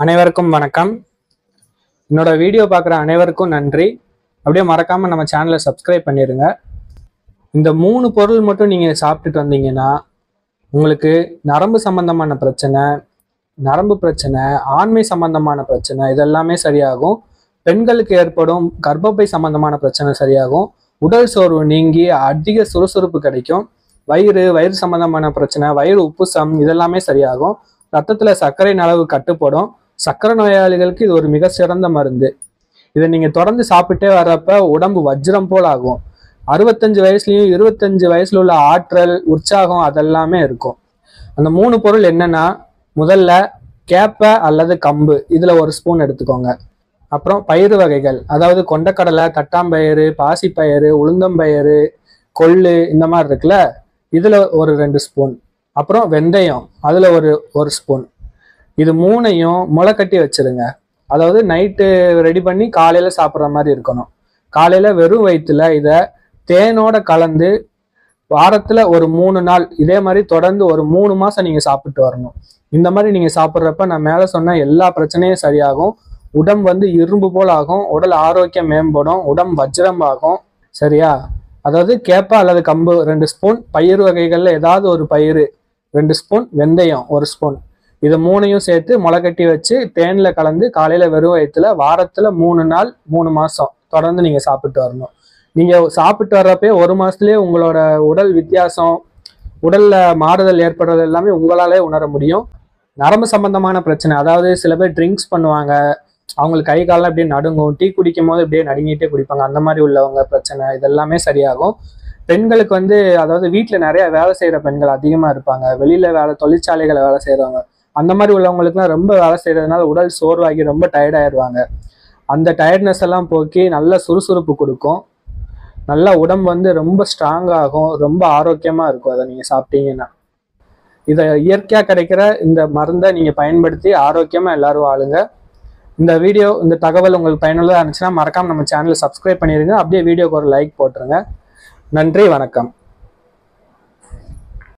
அனைவருக்கும் வணக்கம் என்னோட வீடியோ பார்க்குற அனைவருக்கும் நன்றி அப்படியே மறக்காம நம்ம சேனலை சப்ஸ்கிரைப் பண்ணிடுங்க இந்த மூணு பொருள் மட்டும் நீங்கள் சாப்பிட்டுட்டு வந்தீங்கன்னா உங்களுக்கு நரம்பு சம்பந்தமான பிரச்சனை நரம்பு பிரச்சனை ஆண்மை சம்பந்தமான பிரச்சனை இதெல்லாமே சரியாகும் பெண்களுக்கு ஏற்படும் கர்ப்பப்பை சம்பந்தமான பிரச்சனை சரியாகும் உடல் சோர்வு நீங்கி அதிக சுறுசுறுப்பு கிடைக்கும் வயிறு வயிறு சம்பந்தமான பிரச்சனை வயிறு உப்புசம் இதெல்லாமே சரியாகும் ரத்தத்துல சர்க்கரை அளவு கட்டுப்படும் சர்க்கரை நோயாளிகளுக்கு இது ஒரு மிக சிறந்த மருந்து இதை நீங்க தொடர்ந்து சாப்பிட்டே வர்றப்ப உடம்பு வஜ்ரம் போல் ஆகும் அறுபத்தஞ்சு வயசுலயும் இருபத்தஞ்சு வயசுல உள்ள ஆற்றல் உற்சாகம் அதெல்லாமே இருக்கும் அந்த மூணு பொருள் என்னன்னா முதல்ல கேப்பை அல்லது கம்பு இதுல ஒரு ஸ்பூன் எடுத்துக்கோங்க அப்புறம் பயிறு வகைகள் அதாவது கொண்டக்கடலை தட்டாம்பயிறு பாசிப்பயிறு உளுந்தம்பயிறு கொள்ளு இந்த மாதிரி இருக்குல்ல இதுல ஒரு ரெண்டு ஸ்பூன் அப்புறம் வெந்தயம் அதுல ஒரு ஒரு ஸ்பூன் இது மூணையும் முளை கட்டி வச்சிருங்க அதாவது நைட்டு ரெடி பண்ணி காலையில சாப்பிட்ற மாதிரி இருக்கணும் காலையில வெறும் வயிற்றுல இதை தேனோட கலந்து வாரத்துல ஒரு மூணு நாள் இதே மாதிரி தொடர்ந்து ஒரு மூணு மாசம் நீங்க சாப்பிட்டு வரணும் இந்த மாதிரி நீங்க சாப்பிட்றப்ப நான் மேல சொன்ன எல்லா பிரச்சனையும் சரியாகும் உடம்பு வந்து இரும்பு போல் ஆகும் உடல் ஆரோக்கியம் மேம்படும் உடம்பு வஜ்ரம் ஆகும் சரியா அதாவது கேப்பா அல்லது கம்பு ரெண்டு ஸ்பூன் பயிர் வகைகள்ல ஏதாவது ஒரு பயிறு ரெண்டு ஸ்பூன் வெந்தயம் ஒரு ஸ்பூன் இது மூணையும் சேர்த்து முளை கட்டி வச்சு தேன்ல கலந்து காலையில வெறும் வயிற்றுல வாரத்துல மூணு நாள் மூணு மாசம் தொடர்ந்து நீங்க சாப்பிட்டு வரணும் நீங்க சாப்பிட்டு வர்றப்பே ஒரு மாசத்துலயே உங்களோட உடல் வித்தியாசம் உடல்ல மாறுதல் ஏற்படுறது எல்லாமே உங்களாலே உணர முடியும் நரம்பு சம்பந்தமான பிரச்சனை அதாவது சில பேர் ட்ரிங்க்ஸ் பண்ணுவாங்க அவங்களுக்கு கை காலம் அப்படியே நடுங்கும் டீ குடிக்கும் போது அப்படியே நடுங்கிட்டே குடிப்பாங்க அந்த மாதிரி உள்ளவங்க பிரச்சனை இதெல்லாமே சரியாகும் பெண்களுக்கு வந்து அதாவது வீட்டில் நிறைய வேலை செய்கிற பெண்கள் அதிகமாக இருப்பாங்க வெளியில வேலை தொழிற்சாலைகளை வேலை செய்கிறவங்க அந்த மாதிரி உள்ளவங்களுக்குலாம் ரொம்ப வேலை செய்யறதுனால உடல் சோர்வாகி ரொம்ப tired ஆயிடுவாங்க அந்த டயர்ட்னஸ் எல்லாம் போக்கி நல்ல சுறுசுறுப்பு கொடுக்கும் நல்ல உடம்பு வந்து ரொம்ப ஸ்ட்ராங் ஆகும் ரொம்ப ஆரோக்கியமா இருக்கும் அதை நீங்க சாப்பிட்டீங்கன்னா இதை இயற்கையா கிடைக்கிற இந்த மருந்தை நீங்க பயன்படுத்தி ஆரோக்கியமா எல்லாரும் வாழுங்க இந்த வீடியோ இந்த தகவல் உங்களுக்கு பயனுள்ளதாக இருந்துச்சுன்னா மறக்காம நம்ம சேனலை சப்ஸ்கிரைப் பண்ணிடுங்க அப்படியே வீடியோக்கு ஒரு லைக் போட்டுருங்க நன்றி வணக்கம்